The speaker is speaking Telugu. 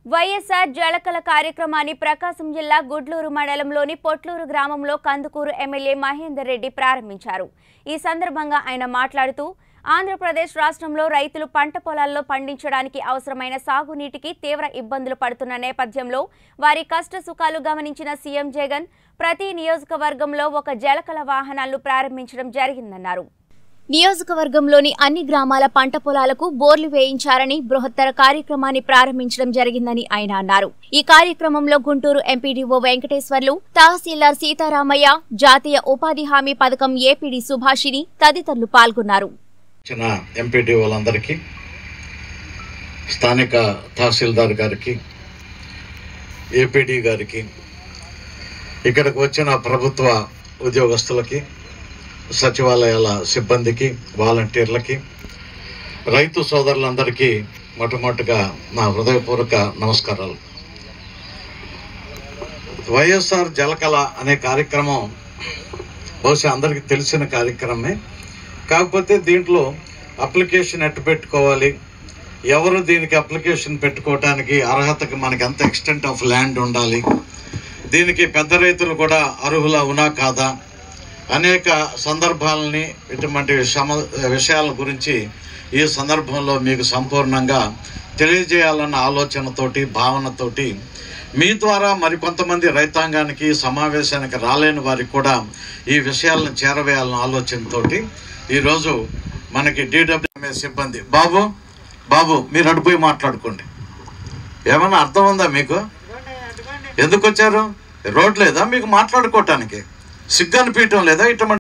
వైఎస్ఆర్ జలకల కార్యక్రమాన్ని ప్రకాశం జిల్లా గుడ్లూరు మండలంలోని పొట్లూరు గ్రామంలో కందుకూరు ఎమ్మెల్యే మహేందర్ రెడ్డి ప్రారంభించారు ఈ సందర్భంగా ఆయన మాట్లాడుతూ ఆంధ్రప్రదేశ్ రాష్ట్రంలో రైతులు పంట పొలాల్లో పండించడానికి అవసరమైన సాగునీటికి తీవ్ర ఇబ్బందులు పడుతున్న నేపథ్యంలో వారి కష్ట సుఖాలు గమనించిన సీఎం జగన్ ప్రతి నియోజకవర్గంలో ఒక జలకల వాహనాలను ప్రారంభించడం జరిగిందన్నారు నియోజకవర్గంలోని అన్ని గ్రామాల పంట పొలాలకు బోర్లు వేయించారని బృహత్తర కార్యక్రమాన్ని ప్రారంభించడం జరిగిందని ఆయన అన్నారు ఈ కార్యక్రమంలో గుంటూరు ఎంపీడీఓ వెంకటేశ్వర్లు తహసీల్దార్ సీతారామయ్య జాతీయ ఉపాధి హామీ పథకం ఏపీడీ సుభాషిని తదితరులు పాల్గొన్నారు వచ్చిన ఎంపీటీ వాళ్ళందరికీ స్థానిక తహసీల్దార్ గారికి ఏపీడీ గారికి ఇక్కడికి వచ్చిన ప్రభుత్వ ఉద్యోగస్తులకి సచివాలయాల సిబ్బందికి వాలంటీర్లకి రైతు సోదరులందరికీ మొట్టమొదటిగా నా హృదయపూర్వక నమస్కారాలు వైఎస్ఆర్ జలకళ అనే కార్యక్రమం బహుశా అందరికీ తెలిసిన కార్యక్రమమే కాకపోతే దీంట్లో అప్లికేషన్ ఎట్టు పెట్టుకోవాలి ఎవరు దీనికి అప్లికేషన్ పెట్టుకోవటానికి అర్హతకి మనకి ఎంత ఎక్స్టెంట్ ఆఫ్ ల్యాండ్ ఉండాలి దీనికి పెద్ద రైతులు కూడా అర్హుల ఉనా కాదా అనేక సందర్భాలని ఇటువంటి సమ విషయాల గురించి ఈ సందర్భంలో మీకు సంపూర్ణంగా తెలియజేయాలన్న ఆలోచనతోటి భావనతోటి మీ ద్వారా మరికొంతమంది రైతాంగానికి సమావేశానికి రాలేని వారికి కూడా ఈ విషయాలను చేరవేయాలన్న ఆలోచనతోటి ఈరోజు మనకి డిడబ్ల్యూఎంఏ సిబ్బంది బాబు బాబు మీరు అడిపోయి మాట్లాడుకోండి ఏమన్నా అర్థం ఉందా మీకు ఎందుకు వచ్చారు రోడ్ లేదా మీకు మాట్లాడుకోవటానికి సిగ్గు అనిపించడం లేదా ఇటువంటి